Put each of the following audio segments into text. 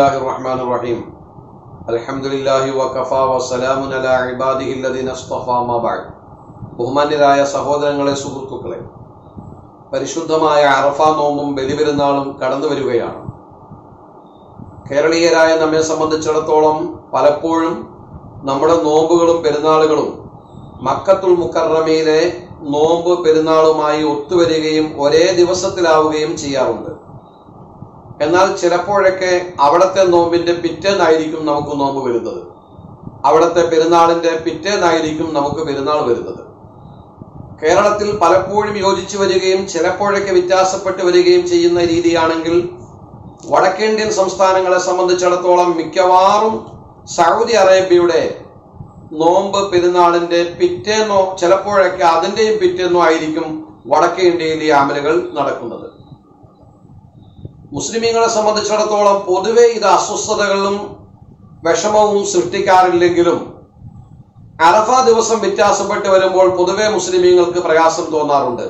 الله الرحمن الرحيم الحمد لله وكفى وسلام على عباده الذين اصطفى ما بعد ബഹുമാന്യരായ സഹോദരങ്ങളെ സുഹൃത്തുക്കളെ പരിശുദ്ധമായ അറഫ നോമ്പും ബലിപെരുന്നാളും കടന്നു വരികയാണ് കേരളീയരായ നമ്മെ സംബന്ധിച്ചിടത്തോളം പലപ്പോഴും നമ്മുടെ നോമ്പുകളും പെരുന്നാളുകളും മക്കത്തുൽ മുക്കറമയിലെ നോമ്പ് പെരുന്നാളുമായി ഒത്തുവരികയും ഒരേ ദിവസത്തിലാവുകയും ചെയ്യാറുണ്ട് എന്നാൽ ചിലപ്പോഴൊക്കെ അവിടുത്തെ നോമ്പിന്റെ പിറ്റേന്നായിരിക്കും നമുക്ക് നോമ്പ് വരുന്നത് അവിടുത്തെ പെരുന്നാളിന്റെ പിറ്റേന്നായിരിക്കും നമുക്ക് പെരുന്നാൾ വരുന്നത് കേരളത്തിൽ പലപ്പോഴും യോജിച്ചു വരികയും ചിലപ്പോഴൊക്കെ വ്യത്യാസപ്പെട്ട് വരികയും ചെയ്യുന്ന രീതിയാണെങ്കിൽ വടക്കേന്ത്യൻ സംസ്ഥാനങ്ങളെ സംബന്ധിച്ചിടത്തോളം മിക്കവാറും സൗദി അറേബ്യയുടെ നോമ്പ് പെരുന്നാളിന്റെ പിറ്റേന്നോ ചിലപ്പോഴൊക്കെ അതിന്റെയും പിറ്റേന്നോ ആയിരിക്കും വടക്കേ ഇന്ത്യയിൽ ഈ അമലുകൾ നടക്കുന്നത് മുസ്ലിമീങ്ങളെ സംബന്ധിച്ചിടത്തോളം പൊതുവെ ഇത് അസ്വസ്ഥതകളും വിഷമവും സൃഷ്ടിക്കാറില്ലെങ്കിലും അറഫ ദിവസം വ്യത്യാസപ്പെട്ട് വരുമ്പോൾ പൊതുവെ മുസ്ലിമീങ്ങൾക്ക് പ്രയാസം തോന്നാറുണ്ട്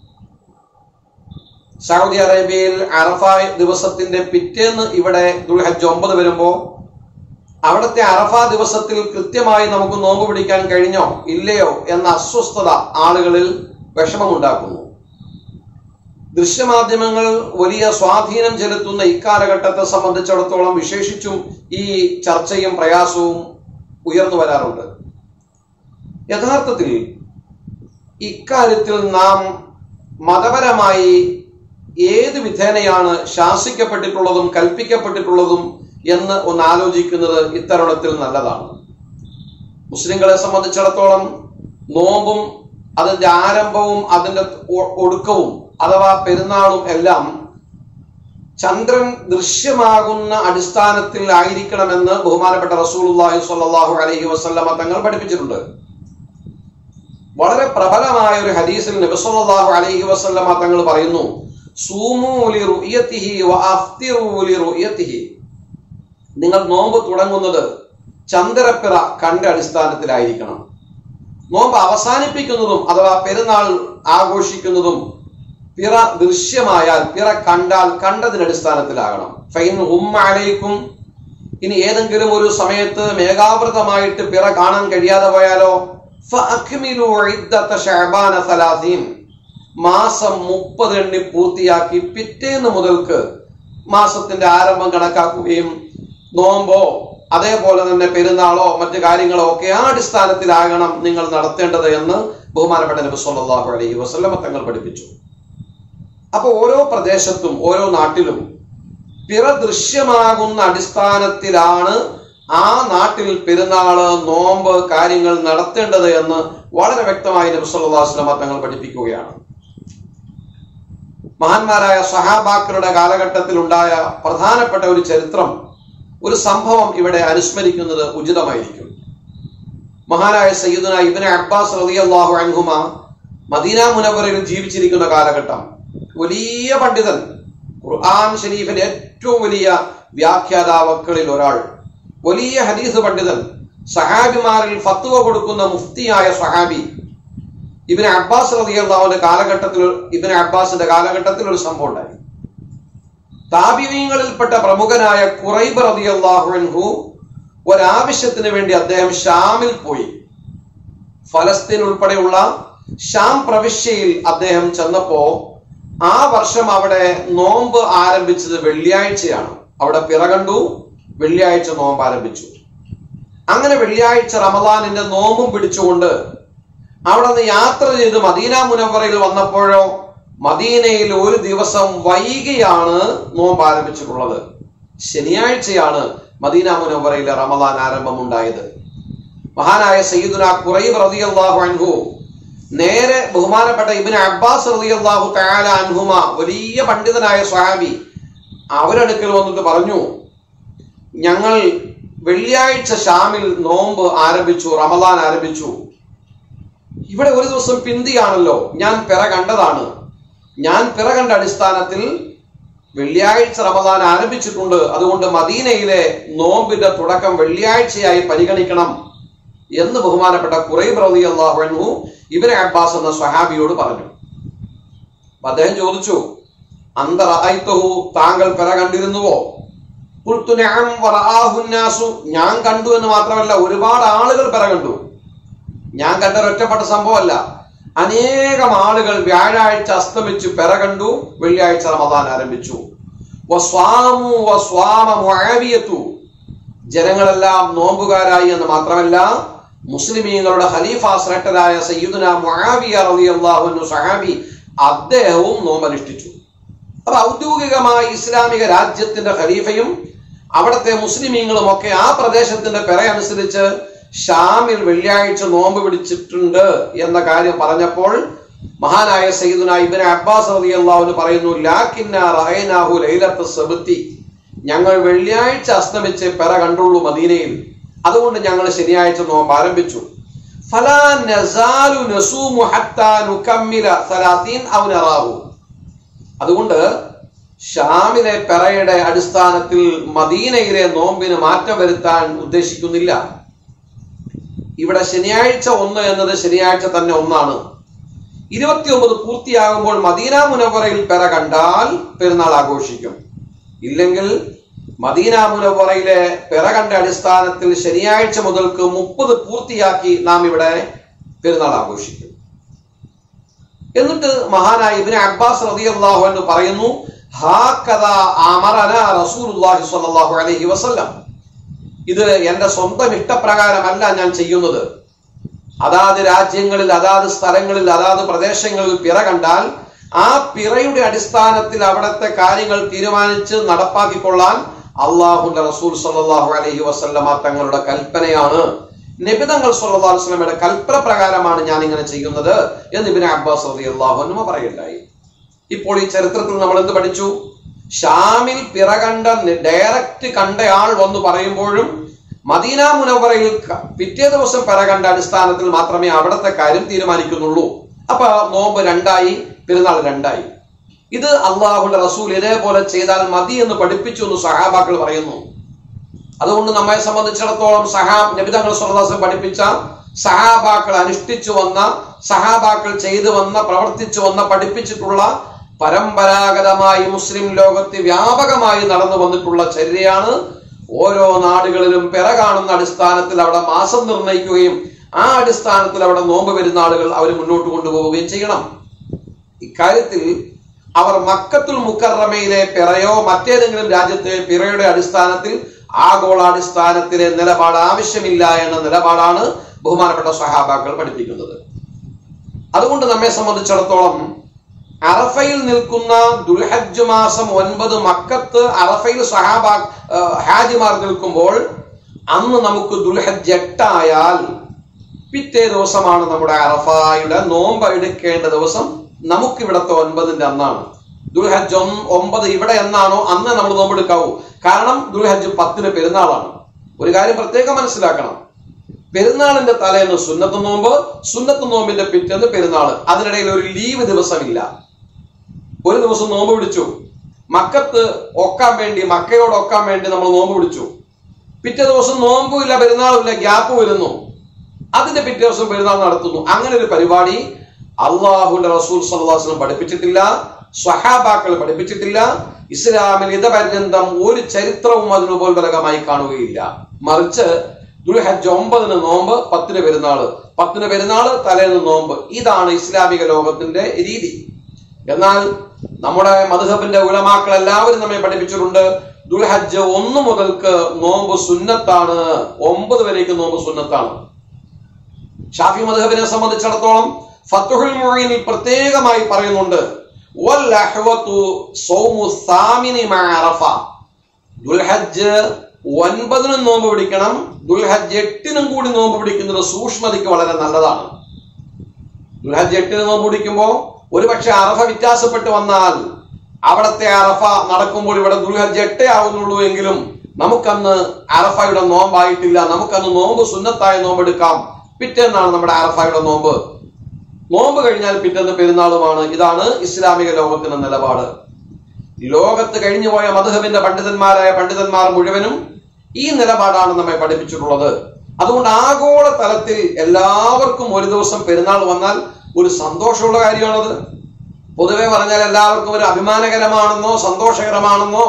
സൗദി അറേബ്യയിൽ അറഫ ദിവസത്തിന്റെ പിറ്റേന്ന് ഇവിടെ ദുൽഹജ് ഒമ്പത് വരുമ്പോൾ അവിടുത്തെ അറഫ ദിവസത്തിൽ കൃത്യമായി നമുക്ക് നോമ്പ് പിടിക്കാൻ കഴിഞ്ഞോ ഇല്ലയോ എന്ന അസ്വസ്ഥത ആളുകളിൽ വിഷമമുണ്ടാക്കുന്നു ദൃശ്യമാധ്യമങ്ങൾ വലിയ സ്വാധീനം ചെലുത്തുന്ന ഇക്കാലഘട്ടത്തെ സംബന്ധിച്ചിടത്തോളം വിശേഷിച്ചും ഈ ചർച്ചയും പ്രയാസവും ഉയർന്നു വരാറുണ്ട് യഥാർത്ഥത്തിൽ ഇക്കാര്യത്തിൽ നാം മതപരമായി ഏത് വിധേനയാണ് ശാസിക്കപ്പെട്ടിട്ടുള്ളതും കൽപ്പിക്കപ്പെട്ടിട്ടുള്ളതും എന്ന് ഒന്ന് ആലോചിക്കുന്നത് ഇത്തരുണത്തിൽ നല്ലതാണ് മുസ്ലിങ്ങളെ സംബന്ധിച്ചിടത്തോളം നോമ്പും അതിന്റെ ആരംഭവും അതിന്റെ ഒടുക്കവും അഥവാ പെരുന്നാളും എല്ലാം ചന്ദ്രൻ ദൃശ്യമാകുന്ന അടിസ്ഥാനത്തിൽ ആയിരിക്കണമെന്ന് ബഹുമാനപ്പെട്ട റസൂലുള്ളാഹി സ്വല്ലല്ലാഹു അലൈഹി വസല്ലമ തങ്ങൾ പഠിപ്പിച്ചിട്ടുണ്ട് വളരെ പ്രബലമായ ഒരു ഹദീസിൽ നബി സല്ലല്ലാഹു അലൈഹി വസല്ലമ തങ്ങൾ പറയുന്നു സൂമൂ ലി റുയതിഹി വ അഫ്തിറൂ ലി റുയതിഹി നിങ്ങൾ നോമ്പ് തുടങ്ങുന്നത് ചന്ദ്രപ്പിറ കണ്ട അടിസ്ഥാനത്തിലായിരിക്കണം നോമ്പ് അവസാനിപ്പിക്കുന്നതും അഥവാ പെരുന്നാൾ ആഘോഷിക്കുന്നതും പിറ ദൃശ്യമായാൽ പിറ കണ്ടാൽ കണ്ടതിന്റെ അടിസ്ഥാനത്തിലാകണം ഫൈൻ ഉമ്മ അലയിക്കും ഇനി ഏതെങ്കിലും ഒരു സമയത്ത് മേഘാവൃതമായിട്ട് പിറ കാണാൻ കഴിയാതെ പോയാലോ മാസം മുപ്പത് എണ്ണി പൂർത്തിയാക്കി പിറ്റേന്ന് മുതൽക്ക് മാസത്തിന്റെ ആരംഭം കണക്കാക്കുകയും നോമ്പോ അതേപോലെ തന്നെ പെരുന്നാളോ മറ്റു കാര്യങ്ങളോ ഒക്കെ ആ അടിസ്ഥാനത്തിലാകണം നിങ്ങൾ നടത്തേണ്ടത് എന്ന് ബഹുമാനപ്പെട്ട നബി സല്ലല്ലാഹു അലൈഹി വസല്ലമ തങ്ങൾ പഠിപ്പിച്ചു അപ്പൊ ഓരോ പ്രദേശത്തും ഓരോ നാട്ടിലും പിറ ദൃശ്യമാകുന്ന അടിസ്ഥാനത്തിലാണ് ആ നാട്ടിൽ പെരുന്നാള് നോമ്പ് കാര്യങ്ങൾ നടത്തേണ്ടത് എന്ന് വളരെ വ്യക്തമായി നബി സല്ലല്ലാഹു അലൈഹി വസല്ലമ തങ്ങൾ പഠിപ്പിക്കുകയാണ് മഹാന്മാരായ സഹാബാക്കളുടെ കാലഘട്ടത്തിൽ ഉണ്ടായ പ്രധാനപ്പെട്ട ഒരു ചരിത്രം ഒരു സംഭവം ഇവിടെ അനുസ്മരിക്കുന്നത് ഉചിതമായിരിക്കും മഹാനായ സയ്യിദുന ഇബിന് അബ്ബാസ് റളിയല്ലാഹു അൻഹുമ മദീന മുനവറയിൽ ജീവിച്ചിരിക്കുന്ന കാലഘട്ടം വലിയ പണ്ഡിതൻ ഖുർആൻ ഷരീഫിന്റെ ഏറ്റവും വലിയ വ്യാഖ്യാതാവക്കളിൽ ഒരാൾ വലിയ ഹദീസ് പണ്ഡിതൻ സഹാബിമാരിൽ ഫത്വ കൊടുക്കുന്ന മുഫ്തിയായ സഹാബി ഇബിന് അബ്ബാസ് റളിയല്ലാഹുവിന്റെ കാലഘട്ടത്തിൽ ഇബിന് അബ്ബാസിന്റെ കാലഘട്ടത്തിൽ ഒരു സംഭവം ഉണ്ടായി താപിനീങ്ങളിൽപ്പെട്ട പ്രമുഖനായ കുറൈബ് റളിയല്ലാഹു അൻഹു ഒരാവശ്യത്തിന് വേണ്ടി അദ്ദേഹം ഷാമിൽ പോയി ഫലസ്തീൻ ഉൾപ്പെടെയുള്ള ഷാം പ്രവിശ്യയിൽ അദ്ദേഹം ചെന്നപ്പോ ആ വർഷം അവിടെ നോമ്പ് ആരംഭിച്ചത് വെള്ളിയാഴ്ചയാണ് അവിടെ പിറകണ്ടു വെള്ളിയാഴ്ച നോമ്പ് ആരംഭിച്ചു അങ്ങനെ വെള്ളിയാഴ്ച റമദാനിന്റെ നോമ്പും പിടിച്ചുകൊണ്ട് അവിടെ നിന്ന് യാത്ര ചെയ്ത് മദീന മുനവറയിൽ വന്നപ്പോഴോ മദീനയിൽ ഒരു ദിവസം വൈകിയാണ് നോമ്പ് ആരംഭിച്ചിട്ടുള്ളത് ശനിയാഴ്ചയാണ് മദീന മുനവറയിലെ റമദാൻ ആരംഭമുണ്ടായത് മഹാനായ സയ്യിദുന കുറൈബ് റളിയല്ലാഹു അൻഹു നേരെ ബഹുമാനപ്പെട്ട ഇബിന് അബ്ബാസ് റളിയല്ലാഹു തആല അൻഹുമ വലിയ പണ്ഡിതനായ സ്വഹാബി അവരടുക്കൽ വന്നിട്ട് പറഞ്ഞു ഞങ്ങൾ വെള്ളിയാഴ്ച ഷാമിൽ നോമ്പ് ആരംഭിച്ചു റമദാൻ ആരംഭിച്ചു ഇവിടെ ഒരു ദിവസം പിന്തിയാണല്ലോ ഞാൻ പിറ കണ്ടതാണ് ഞാൻ പിറ കണ്ട അടിസ്ഥാനത്തിൽ വെള്ളിയാഴ്ച റമദാൻ ആരംഭിച്ചിട്ടുണ്ട് അതുകൊണ്ട് മദീനയിലെ നോമ്പിന്റെ തുടക്കം വെള്ളിയാഴ്ചയായി പരിഗണിക്കണം എന്ന് ബഹുമാനപ്പെട്ട കുറൈബ് റളി അള്ളാഹു ഇബിന് അബ്ബാസ് എന്ന സ്വഹാബിയോട് പറഞ്ഞു അപ്പൊ അദ്ദേഹം ചോദിച്ചു അന്തറായിത്തഹു താങ്കൾ പിറ കണ്ടിരുന്നുവോ ഖുൽതു നഅം വറആഹു الناس ഞാൻ കണ്ടു എന്ന് മാത്രമല്ല ഒരുപാട് ആളുകൾ പിറ കണ്ടു ഞാൻ കണ്ട ഒരു ഒറ്റപ്പെട്ട സംഭവമല്ല അനേകം ആളുകൾ വ്യാഴാഴ്ച അസ്തമിച്ചു പിറ കണ്ടു വെള്ളിയാഴ്ച റമദാൻ ആരംഭിച്ചു വസ്വാമു വസ്വാമ മുആവിയത്തു ജനങ്ങളെല്ലാം നോമ്പുകാരായി എന്ന് മാത്രമല്ല മുസ്ലിമീങ്ങളുടെ ഖലീഫ ശ്രേഷ്ഠരായ സയ്യിദുന മുആവിയ റളിയല്ലാഹു അൻഹു സഹാബി അദ്ദേഹവും നോമ്പനുഷ്ഠിച്ചു അപ്പൊ ഔദ്യോഗികമായി ഇസ്ലാമിക രാജ്യത്തിന്റെ ഖലീഫയും അവിടുത്തെ മുസ്ലിമീങ്ങളും ഒക്കെ ആ പ്രദേശത്തിന്റെ പിറ അനുസരിച്ച് ഷാമിൽ വെള്ളിയാഴ്ച നോമ്പ് പിടിച്ചിട്ടുണ്ട് എന്ന കാര്യം പറഞ്ഞപ്പോൾ മഹാനായ സയ്യിദുന ഇബ്നു അബ്ബാസ് റളിയല്ലാഹു പറയുന്നു ലാക്കിന്ന റഅയ്നാഹു ലൈലത്ത സബ്തി ഞങ്ങൾ വെള്ളിയാഴ്ച അസ്തമിച്ച് പിറ കണ്ടുള്ളൂ മദീനയിൽ അതുകൊണ്ട് ഞങ്ങൾ ശനിയാഴ്ച നോമ്പ് ആരംഭിച്ചു ഫലാ നസാലു നസൂമു ഹത്താ നുകമ്മില സലാത്തീൻ ഔ നറാഹു അതുകൊണ്ട് ഷാമിലെ പെറയുടെ അടിസ്ഥാനത്തിൽ മദീനയിലെ നോമ്പിന് മാറ്റം വരുത്താൻ ഉദ്ദേശിക്കുന്നില്ല ഇവിടെ ശനിയാഴ്ച ഒന്ന് എന്നത് ശനിയാഴ്ച തന്നെ ഒന്നാണ് ഇരുപത്തിയൊമ്പത് പൂർത്തിയാകുമ്പോൾ മദീന മുനവറയിൽ പെറ കണ്ടാൽ പെരുന്നാൾ ആഘോഷിക്കും ഇല്ലെങ്കിൽ മദീന മുനവറയിലെ പിറ കണ്ട അടിസ്ഥാനത്തിൽ ശനിയാഴ്ച മുതൽക്ക് മുപ്പത് പൂർത്തിയാക്കി നാം ഇവിടെ പെരുന്നാൾ ആഘോഷിക്കും എന്നിട്ട് മഹാനായ ഇബ്നു അബ്ബാസ് റളിയല്ലാഹു അൻഹു പറയുന്നു ഹാക്കദ അമറന റസൂലുള്ളാഹി സ്വല്ലല്ലാഹു അലൈഹി വസല്ലം ഇത് എന്റെ സ്വന്തം ഇഷ്ടപ്രകാരമല്ല ഞാൻ ചെയ്യുന്നത് അതാത് രാജ്യങ്ങളിൽ അതാത് സ്ഥലങ്ങളിൽ അതാത് പ്രദേശങ്ങളിൽ പിറ കണ്ടാൽ ആ പിറയുടെ അടിസ്ഥാനത്തിൽ അവിടുത്തെ കാര്യങ്ങൾ തീരുമാനിച്ച് നടപ്പാക്കിക്കൊള്ളാൻ അള്ളാഹുന്റെ റസൂൽ സല്ലല്ലാഹു അലൈഹി വസല്ലമ തങ്ങളുടെ കൽപ്പനയാണ് നബിതങ്ങൾ സല്ലല്ലാഹു അലൈഹി വസല്ലമയുടെ കൽപ്പന പ്രകാരമാണ് ഞാൻ ഇങ്ങനെ ചെയ്യുന്നത് എന്ന് ഇബ്നു അബ്ബാസ് റളിയല്ലാഹു അൻഹു പറയുണ്ടായി ഇപ്പോൾ ഈ ചരിത്രത്തിൽ നമ്മൾ എന്ത് പഠിച്ചു ഷാമിൽ പിറ കണ്ട ഡയറക്റ്റ് കണ്ടയാൾ വന്ന് പറയുമ്പോഴും മദീന മുനവറയിൽ ക- പിറ്റേ ദിവസം പിറ കണ്ട അടിസ്ഥാനത്തിൽ മാത്രമേ അവിടുത്തെ കാര്യം തീരുമാനിക്കുന്നുള്ളൂ അപ്പൊ നോമ്പ് രണ്ടായി പെരുന്നാൾ രണ്ടായി ഇത് അള്ളാഹുന്റെ റസൂൽ ഇതേപോലെ ചെയ്താൽ മതി എന്ന് പഠിപ്പിച്ചു എന്ന് സഹാബാക്കൾ പറയുന്നു അതുകൊണ്ട് നമ്മെ സംബന്ധിച്ചിടത്തോളം സഹാ നബിതങ്ങൾ സ്വർദാസം പഠിപ്പിച്ച സഹാബാക്കൾ അനുഷ്ഠിച്ചു വന്ന സഹാബാക്കൾ ചെയ്തു വന്ന പ്രവർത്തിച്ചു വന്ന പഠിപ്പിച്ചിട്ടുള്ള പരമ്പരാഗതമായി മുസ്ലിം ലോകത്ത് വ്യാപകമായി നടന്നു വന്നിട്ടുള്ള ചര്യയാണ് ഓരോ നാടുകളിലും പിറ കാണുന്ന അടിസ്ഥാനത്തിൽ അവിടെ മാസം നിർണ്ണയിക്കുകയും ആ അടിസ്ഥാനത്തിൽ അവിടെ നോമ്പ് വരുന്ന ആളുകൾ അവർ മുന്നോട്ട് കൊണ്ടുപോവുകയും ചെയ്യണം ഇക്കാര്യത്തിൽ അവർ മക്കത്തുൽ മുക്കറമയിലെ പിറയോ മറ്റേതെങ്കിലും രാജ്യത്തെ പിറയുടെ അടിസ്ഥാനത്തിൽ ആഗോളാടിസ്ഥാനത്തിലെ നിലപാട് ആവശ്യമില്ല എന്ന നിലപാടാണ് ബഹുമാനപ്പെട്ട സഹാബാക്കൾ പഠിപ്പിക്കുന്നത് അതുകൊണ്ട് നമ്മെ സംബന്ധിച്ചിടത്തോളം അറഫയിൽ നിൽക്കുന്ന ദുൽഹജ്ജ് മാസം ഒൻപത് മക്കത്ത് അറഫയിൽ സഹാബാ ആ, ഹാജിമാർ നിൽക്കുമ്പോൾ അന്ന് നമുക്ക് ദുൽഹജ്ജ് എട്ടായാൽ പിറ്റേ ദിവസമാണ് നമ്മുടെ അറഫായുടെ നോമ്പ് എടുക്കേണ്ട ദിവസം നമുക്ക് ഇവിടത്തെ ഒൻപതിന്റെ അന്നാണ് ദുൽഹജ്ജ് ഒന്ന് ഒമ്പത് ഇവിടെ എന്നാണോ അന്ന് നമ്മൾ നോമ്പെടുക്കാവൂ കാരണം ദുൽഹജ്ജ് പത്തിന് പെരുന്നാളാണ് ഒരു കാര്യം പ്രത്യേകം മനസ്സിലാക്കണം പെരുന്നാളിന്റെ തലേന്ന് സുന്നത്ത് നോമ്പ് സുന്നത്ത് നോമ്പിന്റെ പിറ്റേന്ന് പെരുന്നാള് അതിനിടയിൽ ഒരു ലീവ് ദിവസമില്ല ഒരു ദിവസം നോമ്പ് പിടിച്ചു മക്കത്ത് ഒക്കാൻ വേണ്ടി മക്കയോട് ഒക്കാൻ വേണ്ടി നമ്മൾ നോമ്പ് പിടിച്ചു പിറ്റേ ദിവസം നോമ്പുമില്ല പെരുന്നാളുമില്ല ഗ്യാപ്പ് വരുന്നു അതിന്റെ പിറ്റേ ദിവസം പെരുന്നാൾ നടത്തുന്നു അങ്ങനെ ഒരു പരിപാടി അള്ളാഹുന്റെ റസൂൽ സല്ലാസ്ലം പഠിപ്പിച്ചിട്ടില്ല സ്വഹാബാക്കൾ പഠിപ്പിച്ചിട്ടില്ല ഇസ്ലാമിൽ ഇതപര്യന്തം ഒരു ചരിത്രവും അതിന് ഉപോത്ബലകമായി കാണുകയില്ല മറിച്ച് ദുൽഹജ്ജ് ഒമ്പതിന് നോമ്പ് പത്തിന് പെരുന്നാള് പത്തിന് പെരുന്നാള് തലേന്ന് നോമ്പ് ഇതാണ് ഇസ്ലാമിക ലോകത്തിന്റെ രീതി എന്നാൽ നമ്മുടെ മധുഹബിന്റെ ഉലമാക്കൾ എല്ലാവരും നമ്മെ പഠിപ്പിച്ചിട്ടുണ്ട് ദുൽഹജ്ജ് ഒന്ന് മുതൽക്ക് നോമ്പ് സുന്നത്താണ് ഒമ്പത് വരേക്ക് നോമ്പ് സുന്നത്താണ് ഷാഫി മധുഹബിനെ സംബന്ധിച്ചിടത്തോളം ഫത്തുഹുൽ മുഈനിൽ പ്രത്യേകമായി പറയുന്നുണ്ട് വൽ അഹ്വതു സൗമു സാമിനി മഅ അറഫ ദുൽഹജ്ജ് ഒൻപതിനും നോമ്പ് പിടിക്കണം ദുൽഹജ്ജ് എട്ടിനും കൂടി നോമ്പ് പിടിക്കുന്നത് സൂക്ഷ്മതയ്ക്ക് വളരെ നല്ലതാണ് ദുൽഹജ്ജ് എട്ടിന് നോമ്പ് പിടിക്കുമ്പോൾ ഒരുപക്ഷെ അറഫ വ്യത്യാസപ്പെട്ട് വന്നാൽ അവിടത്തെ അറഫ നടക്കുമ്പോൾ ഇവിടെ ദുൽഹജ്ജ് എട്ടേ ആവുന്നുള്ളൂ എങ്കിലും നമുക്കന്ന് അറഫയുടെ നോമ്പായിട്ടില്ല നമുക്കന്ന് നോമ്പ് സുന്നത്തായ നോമ്പെടുക്കാം പിറ്റേന്നാണ് നമ്മുടെ അറഫയുടെ നോമ്പ് നോമ്പ് കഴിഞ്ഞാൽ പിറ്റേന്ന് പെരുന്നാളുമാണ് ഇതാണ് ഇസ്ലാമിക ലോകത്തിന്റെ നിലപാട് ലോകത്ത് കഴിഞ്ഞുപോയ മധുഹബിന്റെ പണ്ഡിതന്മാരായ പണ്ഡിതന്മാർ മുഴുവനും ഈ നിലപാടാണ് നമ്മെ പഠിപ്പിച്ചിട്ടുള്ളത് അതുകൊണ്ട് ആഗോള തലത്തിൽ എല്ലാവർക്കും ഒരു ദിവസം പെരുന്നാൾ വന്നാൽ ഒരു സന്തോഷമുള്ള കാര്യമാണത് പൊതുവെ പറഞ്ഞാൽ എല്ലാവർക്കും ഒരു അഭിമാനകരമാണെന്നോ സന്തോഷകരമാണെന്നോ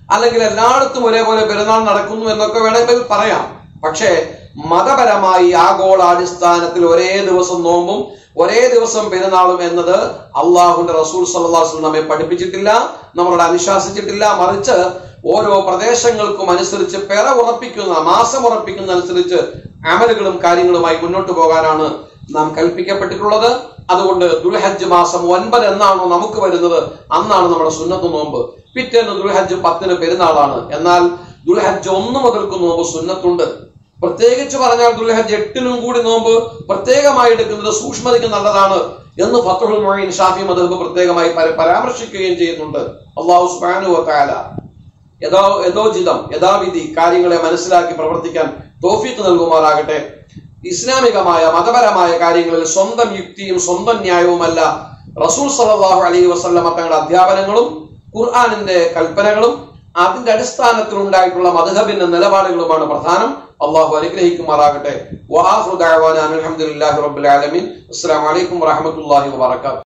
അല്ലെങ്കിൽ എല്ലായിടത്തും ഒരേപോലെ പെരുന്നാൾ നടക്കുന്നു എന്നൊക്കെ വേണമെങ്കിൽ പറയാം പക്ഷേ മതപരമായി ആഗോളാടിസ്ഥാനത്തിൽ ഒരേ ദിവസം നോമ്പും ഒരേ ദിവസം പെരുന്നാളും എന്നത് അള്ളാഹുന്റെ റസൂൽ സല്ലാസ് നമ്മെ പഠിപ്പിച്ചിട്ടില്ല നമ്മളോട് അനുശാസിച്ചിട്ടില്ല മറിച്ച് ഓരോ പ്രദേശങ്ങൾക്കും അനുസരിച്ച് പെറ ഉറപ്പിക്കുന്ന മാസം ഉറപ്പിക്കുന്ന അനുസരിച്ച് അമലുകളും കാര്യങ്ങളുമായി മുന്നോട്ട് പോകാനാണ് നാം കൽപ്പിക്കപ്പെട്ടിട്ടുള്ളത് അതുകൊണ്ട് ദുൽഹജ്ജ് മാസം ഒൻപത് എന്നാണോ നമുക്ക് വരുന്നത് അന്നാണ് നമ്മുടെ സുന്നത്ത് നോമ്പ് പിറ്റേന്ന് ദുൽഹജ്ജ് പത്തിന് പെരുന്നാളാണ് എന്നാൽ ദുൽഹജ്ജ് ഒന്ന് മുതൽക്ക് നോമ്പ് സുന്നത്തുണ്ട് പ്രത്യേകിച്ച് പറഞ്ഞാൽ ദുൽഹജ്ജ് എട്ടിനും കൂടി നോമ്പ് പ്രത്യേകമായി എടുക്കുന്നത് സൂക്ഷ്മതയ്ക്ക് നല്ലതാണ് എന്ന് ഫത്തുൽ മൊയ്ൻ ഷാഫി മദഹബ് പ്രത്യേകമായി പര- പരാമർശിക്കുകയും ചെയ്യുന്നുണ്ട് അള്ളാഹു സുബാനു താല യഥോ യഥോചിതം യഥാവിധി കാര്യങ്ങളെ മനസ്സിലാക്കി പ്രവർത്തിക്കാൻ തോഫീക്ക് നൽകുമാറാകട്ടെ ഇസ്ലാമികമായ മതപരമായ കാര്യങ്ങളിൽ സ്വന്തം യുക്തിയും സ്വന്തം ന്യായവുമല്ല റസൂൽ സല്ലല്ലാഹു അലൈഹി വസല്ലമ തങ്ങളുടെ അധ്യാപനങ്ങളും ഖുർആാനിന്റെ കൽപ്പനകളും അതിന്റെ അടിസ്ഥാനത്തിൽ ഉണ്ടായിട്ടുള്ള മധുഹബിന്റെ നിലപാടുകളുമാണ് പ്രധാനം അള്ളാഹു അനുഗ്രഹിക്കുമാറാകട്ടെ വാഹു ദഅവാന അൽഹംദുലില്ലാഹി റബ്ബിൽ ആലമീൻ അസ്സലാമു അലൈക്കും വറഹ്മത്തുള്ളാഹി വബറകാതുഹു